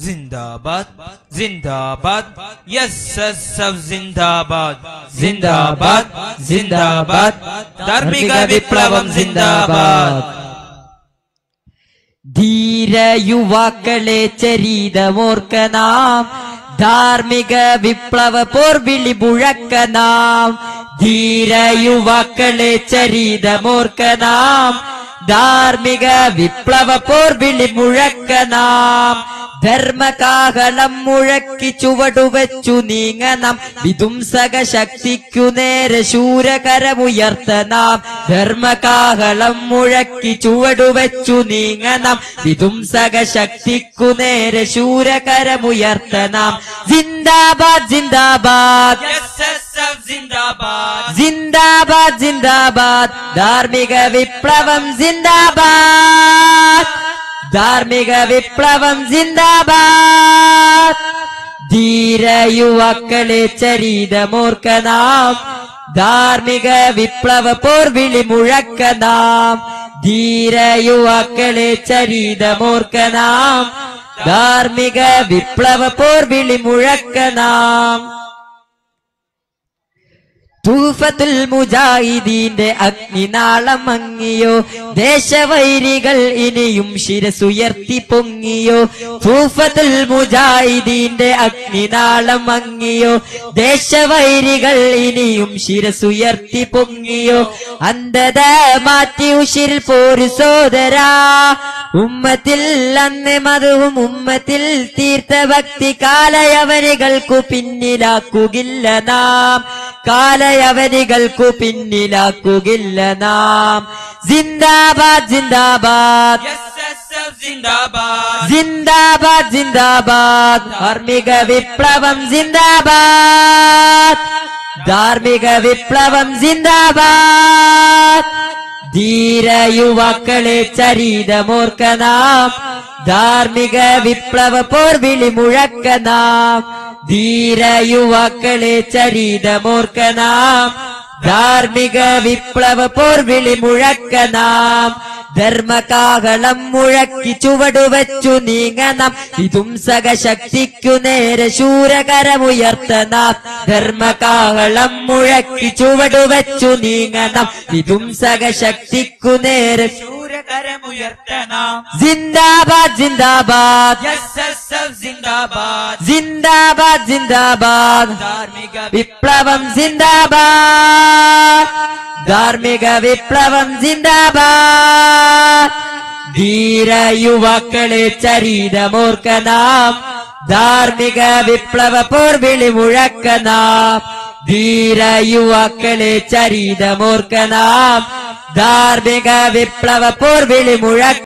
जिंदाबाद जिंदाबाद यस सब जिंदाबाद जिंदाबाद जिंदाबाद ധാർമ്മിക വിപ്ലവം ജിന്ദാബാദ് ധീര യുവാക്കളെ ചരിതമോർക്ക നാം ധാർമ്മിക വിപ്ലവ പോർവിളി മുഴക്ക നാം ധീര യുവാക്കളെ ചരിതമോർക്ക നാം ധാർമ്മിക വിപ്ലവ പോർവിളി മുഴക്ക നാം ധർമ്മകാഹളം മുഴക്കി ചുവടുവച്ചു നീങ്ങണം വിധുംസക ശക്തിക്കു നേരെ ശൂരകരമുയർത്ത നാം ധർമ്മകാഹളം മുഴക്കി ചുവടുവച്ചു നീങ്ങണം വിധുംസക ശക്തിക്കു നേരെ ശൂരകരമുയർത്ത നാം ജിന്ദാബാദ് ജിന്ദാബാദ് എസ്എസ്എഫ് ജിന്ദാബാദ് ജിന്ദാബാദ് ജിന്ദാബാദ് ധാർമ്മിക വിപ്ലവം ജിന്ദാബാദ് ധാർമ്മിക വിപ്ലവം ജിന്ദാബാദ് ധീര യുവാക്കളെ ചരിതമോർക്ക നാം ധാർമ്മിക വിപ്ലവ പോർവിളി മുഴക്ക നാം ധീര യുവാക്കളെ ചരിതമോർക്ക നാം ധാർമ്മിക വിപ്ലവ പോർവിളി മുഴക്ക നാം തൂഫത്തുൽ മുജാഹിദീന്റെ അഗ്നിനാളം മങ്ങിയോ ദേശവൈരികൾ ഇനിയും ശിരസുയർത്തി പൊങ്ങിയോ തൂഫത്തുൽ മുജാഹിദീന്റെ അഗ്നിനാളം മങ്ങിയോ ദേശവൈരികൾ ഇനിയും ശിരസുയർത്തി പൊങ്ങിയോ അന്ധത മാറ്റി ഉശിരിൽ പോരു സോദരാ ഉമ്മത്തിൽ അന്ന് മതവും ഉമ്മത്തിൽ തീർത്ത ഭക്തി കാലയവനികൾക്കു പിന്നിലാക്കുകില്ല നാം കാലയവനികൾക്കു പിന്നിലാക്കുകില്ല നാം ജിന്ദാബാദ് ജിന്ദാബാദ് എസ്എസ്എഫ് ജിന്ദാബാദ് ജിന്ദാബാദ് ജിന്ദാബാദ് ധാർമ്മിക വിപ്ലവം ജിന്ദാബാദ് ധാർമ്മിക വിപ്ലവം ജിന്ദാബാദ് ധീര യുവാക്കളെ ചരിതമോർക്ക നാം ധാർമ്മിക വിപ്ലവ പോർവിളി മുഴക്ക നാം ധീര യുവാക്കളെ ചരിതമോർക്ക നാം ധാർമ്മിക വിപ്ലവ പോർവിളി മുഴക്ക നാം ധർമ്മകാഹളം മുഴക്കി ചുവടുവച്ചു നീങ്ങണം വിധുംസക ശക്തിക്കു നേരെ ശൂരകരമുയർത്ത നാം ധർമ്മകാഹളം മുഴക്കി ചുവടുവച്ചു നീങ്ങണം വിധുംസക ശക്തിക്കു നേരെ ശൂരകരമുയർത്തനാം ജിന്ദാബാദ് ജിന്ദാബാദ് എസ്എസ്എഫ് ജിന്ദാബാദ് ജിന്ദാബാദ് ജിന്ദാബാദ് ധാർമ്മിക വിപ്ലവം ജിന്ദാബാദ് ധാർമ്മിക വിപ്ലവം ജിന്ദാബാദ് ധീര യുവാക്കളെ ചരിതമോർക്ക നാം ധാർമ്മിക വിപ്ലവ പോർവിളി മുഴക്ക നാം ധീര യുവാക്കളെ ചരിതമോർക്ക നാം ധാർമ്മിക വിപ്ലവ പോർവിളി മുഴക്ക